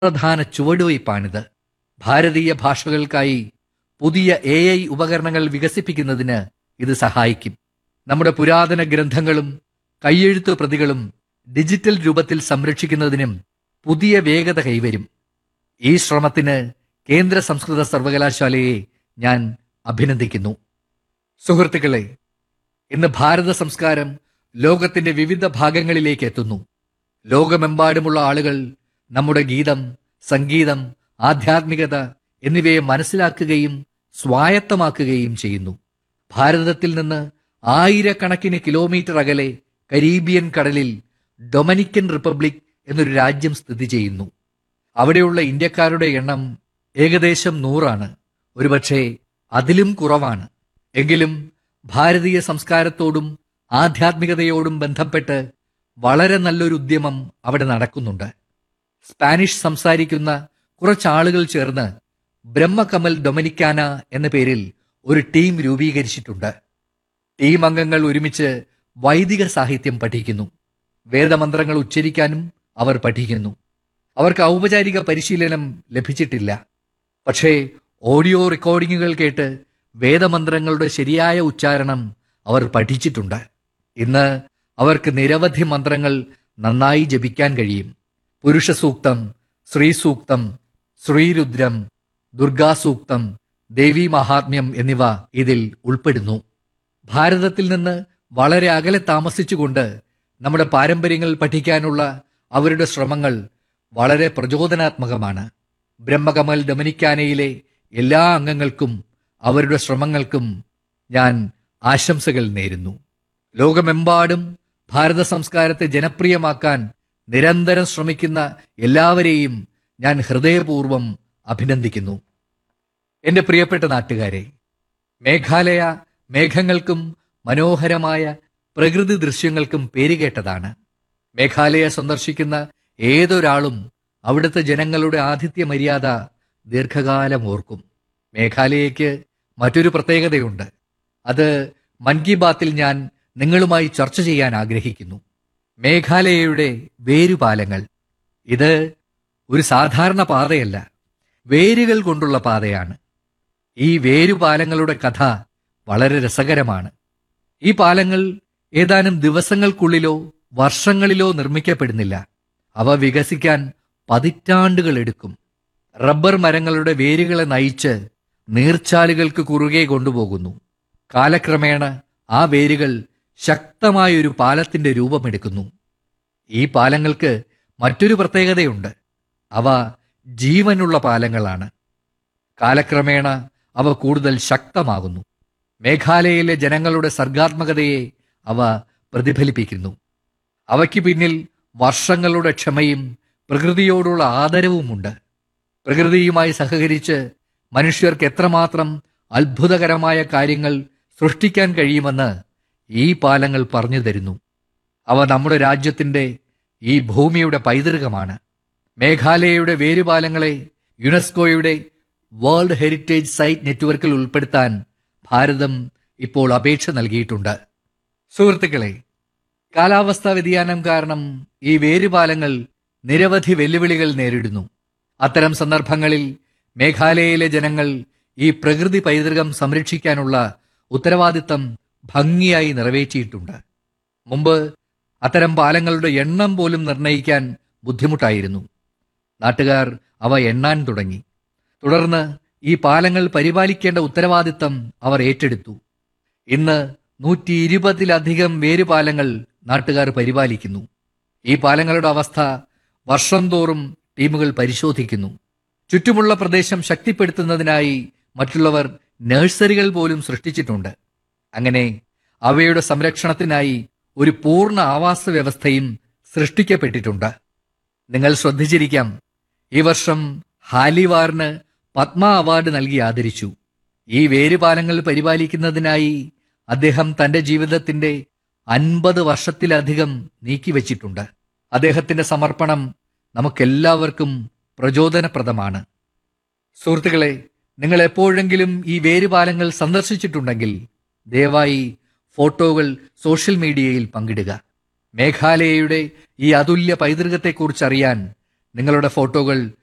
സുപ്രധാന ചുവടുവയ്പ്പാണിത് ഭാരതീയ ഭാഷകൾക്കായി പുതിയ എ ഐ ഉപകരണങ്ങൾ വികസിപ്പിക്കുന്നതിന് ഇത് സഹായിക്കും നമ്മുടെ പുരാതന ഗ്രന്ഥങ്ങളും കയ്യെഴുത്ത് പ്രതികളും ഡിജിറ്റൽ രൂപത്തിൽ സംരക്ഷിക്കുന്നതിനും പുതിയ വേഗത കൈവരും ഈ ശ്രമത്തിന് കേന്ദ്ര സംസ്കൃത സർവകലാശാലയെ ഞാൻ അഭിനന്ദിക്കുന്നു സുഹൃത്തുക്കളെ ഇന്ന് ഭാരത സംസ്കാരം ലോകത്തിന്റെ വിവിധ ഭാഗങ്ങളിലേക്ക് എത്തുന്നു ലോകമെമ്പാടുമുള്ള ആളുകൾ നമ്മുടെ ഗീതം സംഗീതം ആധ്യാത്മികത എന്നിവയെ മനസ്സിലാക്കുകയും സ്വായത്തമാക്കുകയും ചെയ്യുന്നു ഭാരതത്തിൽ നിന്ന് ആയിരക്കണക്കിന് കിലോമീറ്റർ അകലെ കരീബിയൻ കടലിൽ ഡൊമിനിക്കൻ റിപ്പബ്ലിക് എന്നൊരു രാജ്യം സ്ഥിതി ചെയ്യുന്നു അവിടെയുള്ള ഇന്ത്യക്കാരുടെ എണ്ണം ഏകദേശം നൂറാണ് ഒരുപക്ഷെ അതിലും കുറവാണ് എങ്കിലും ഭാരതീയ സംസ്കാരത്തോടും ആധ്യാത്മികതയോടും ബന്ധപ്പെട്ട് വളരെ നല്ലൊരു ഉദ്യമം അവിടെ നടക്കുന്നുണ്ട് സ്പാനിഷ് സംസാരിക്കുന്ന കുറച്ചാളുകൾ ചേർന്ന് ബ്രഹ്മകമൽ ഡൊമിനിക്കാന എന്ന പേരിൽ ഒരു ടീം രൂപീകരിച്ചിട്ടുണ്ട് ടീം അംഗങ്ങൾ ഒരുമിച്ച് വൈദിക സാഹിത്യം പഠിക്കുന്നു വേദമന്ത്രങ്ങൾ ഉച്ചരിക്കാനും അവർ പഠിക്കുന്നു അവർക്ക് ഔപചാരിക പരിശീലനം ലഭിച്ചിട്ടില്ല പക്ഷേ ഓഡിയോ റെക്കോർഡിങ്ങുകൾ കേട്ട് വേദമന്ത്രങ്ങളുടെ ശരിയായ ഉച്ചാരണം അവർ പഠിച്ചിട്ടുണ്ട് ഇന്ന് അവർക്ക് നിരവധി മന്ത്രങ്ങൾ നന്നായി ജപിക്കാൻ കഴിയും പുരുഷ സൂക്തം ശ്രീ സൂക്തം ശ്രീരുദ്രം ദുർഗാസൂക്തം ദേവി മഹാത്മ്യം എന്നിവ ഇതിൽ ഉൾപ്പെടുന്നു ഭാരതത്തിൽ നിന്ന് വളരെ അകലെ താമസിച്ചുകൊണ്ട് നമ്മുടെ പാരമ്പര്യങ്ങൾ പഠിക്കാനുള്ള അവരുടെ ശ്രമങ്ങൾ വളരെ പ്രചോദനാത്മകമാണ് ബ്രഹ്മകമൽ ഡൊമിനിക്കാനയിലെ എല്ലാ അംഗങ്ങൾക്കും അവരുടെ ശ്രമങ്ങൾക്കും ഞാൻ ആശംസകൾ നേരുന്നു ലോകമെമ്പാടും ഭാരത സംസ്കാരത്തെ ജനപ്രിയമാക്കാൻ നിരന്തരം ശ്രമിക്കുന്ന എല്ലാവരെയും ഞാൻ ഹൃദയപൂർവ്വം അഭിനന്ദിക്കുന്നു എന്റെ പ്രിയപ്പെട്ട നാട്ടുകാരെ മേഘാലയ മേഘങ്ങൾക്കും മനോഹരമായ പ്രകൃതി ദൃശ്യങ്ങൾക്കും പേരുകേട്ടതാണ് മേഘാലയ സന്ദർശിക്കുന്ന ഏതൊരാളും അവിടുത്തെ ജനങ്ങളുടെ ആതിഥ്യ മര്യാദ ദീർഘകാലം ഓർക്കും മേഘാലയയ്ക്ക് മറ്റൊരു പ്രത്യേകതയുണ്ട് അത് മൻ കി ബാത്തിൽ ഞാൻ നിങ്ങളുമായി ചർച്ച ചെയ്യാൻ ആഗ്രഹിക്കുന്നു മേഘാലയയുടെ വേരുപാലങ്ങൾ ഇത് ഒരു സാധാരണ പാതയല്ല വേരുകൾ കൊണ്ടുള്ള പാതയാണ് ഈ വേരുപാലങ്ങളുടെ കഥ വളരെ രസകരമാണ് ഈ പാലങ്ങൾ ഏതാനും ദിവസങ്ങൾക്കുള്ളിലോ വർഷങ്ങളിലോ നിർമ്മിക്കപ്പെടുന്നില്ല അവ വികസിക്കാൻ പതിറ്റാണ്ടുകൾ എടുക്കും റബ്ബർ മരങ്ങളുടെ വേരുകളെ നയിച്ച് നീർച്ചാലുകൾക്ക് കുറുകെ കൊണ്ടുപോകുന്നു കാലക്രമേണ ആ വേരുകൾ ശക്തമായൊരു പാലത്തിന്റെ രൂപമെടുക്കുന്നു ഈ പാലങ്ങൾക്ക് മറ്റൊരു പ്രത്യേകതയുണ്ട് അവ ജീവനുള്ള പാലങ്ങളാണ് കാലക്രമേണ അവ കൂടുതൽ ശക്തമാകുന്നു മേഘാലയയിലെ ജനങ്ങളുടെ സർഗാത്മകതയെ അവ പ്രതിഫലിപ്പിക്കുന്നു അവയ്ക്ക് പിന്നിൽ വർഷങ്ങളുടെ ക്ഷമയും പ്രകൃതിയോടുള്ള ആദരവുമുണ്ട് പ്രകൃതിയുമായി സഹകരിച്ച് മനുഷ്യർക്ക് എത്രമാത്രം അത്ഭുതകരമായ കാര്യങ്ങൾ സൃഷ്ടിക്കാൻ കഴിയുമെന്ന് ഈ പാലങ്ങൾ പറഞ്ഞു തരുന്നു അവ നമ്മുടെ രാജ്യത്തിന്റെ ഈ ഭൂമിയുടെ പൈതൃകമാണ് മേഘാലയയുടെ വേരുപാലങ്ങളെ യുനെസ്കോയുടെ വേൾഡ് ഹെറിറ്റേജ് സൈറ്റ് നെറ്റ്വർക്കിൽ ഉൾപ്പെടുത്താൻ ഭാരതം ഇപ്പോൾ അപേക്ഷ നൽകിയിട്ടുണ്ട് സുഹൃത്തുക്കളെ കാലാവസ്ഥാ വ്യതിയാനം കാരണം ഈ വേരുപാലങ്ങൾ നിരവധി വെല്ലുവിളികൾ നേരിടുന്നു അത്തരം സന്ദർഭങ്ങളിൽ മേഘാലയയിലെ ജനങ്ങൾ ഈ പ്രകൃതി പൈതൃകം സംരക്ഷിക്കാനുള്ള ഉത്തരവാദിത്തം ഭംഗിയായി നിറവേറ്റിയിട്ടുണ്ട് മുമ്പ് അത്തരം പാലങ്ങളുടെ എണ്ണം പോലും നിർണ്ണയിക്കാൻ ബുദ്ധിമുട്ടായിരുന്നു നാട്ടുകാർ അവ എണ്ണാൻ തുടങ്ങി തുടർന്ന് ഈ പാലങ്ങൾ പരിപാലിക്കേണ്ട ഉത്തരവാദിത്തം അവർ ഏറ്റെടുത്തു ഇന്ന് നൂറ്റി ഇരുപതിലധികം വേരുപാലങ്ങൾ നാട്ടുകാർ പരിപാലിക്കുന്നു ഈ പാലങ്ങളുടെ അവസ്ഥ വർഷം തോറും ടീമുകൾ പരിശോധിക്കുന്നു ചുറ്റുമുള്ള പ്രദേശം ശക്തിപ്പെടുത്തുന്നതിനായി മറ്റുള്ളവർ നഴ്സറികൾ പോലും സൃഷ്ടിച്ചിട്ടുണ്ട് അങ്ങനെ അവയുടെ സംരക്ഷണത്തിനായി ഒരു പൂർണ്ണ ആവാസ വ്യവസ്ഥയും സൃഷ്ടിക്കപ്പെട്ടിട്ടുണ്ട് നിങ്ങൾ ശ്രദ്ധിച്ചിരിക്കാം ഈ വർഷം ഹാലിവാറിന് പത്മ അവാർഡ് നൽകി ആദരിച്ചു ഈ വേരുപാലങ്ങൾ പരിപാലിക്കുന്നതിനായി അദ്ദേഹം തന്റെ ജീവിതത്തിന്റെ അൻപത് വർഷത്തിലധികം നീക്കിവച്ചിട്ടുണ്ട് അദ്ദേഹത്തിന്റെ സമർപ്പണം നമുക്കെല്ലാവർക്കും പ്രചോദനപ്രദമാണ് സുഹൃത്തുക്കളെ നിങ്ങൾ എപ്പോഴെങ്കിലും ഈ വേരുപാലങ്ങൾ സന്ദർശിച്ചിട്ടുണ്ടെങ്കിൽ ദയവായി ഫോട്ടോകൾ സോഷ്യൽ മീഡിയയിൽ പങ്കിടുക മേഘാലയയുടെ ഈ അതുല്യ പൈതൃകത്തെക്കുറിച്ച് അറിയാൻ നിങ്ങളുടെ ഫോട്ടോകൾ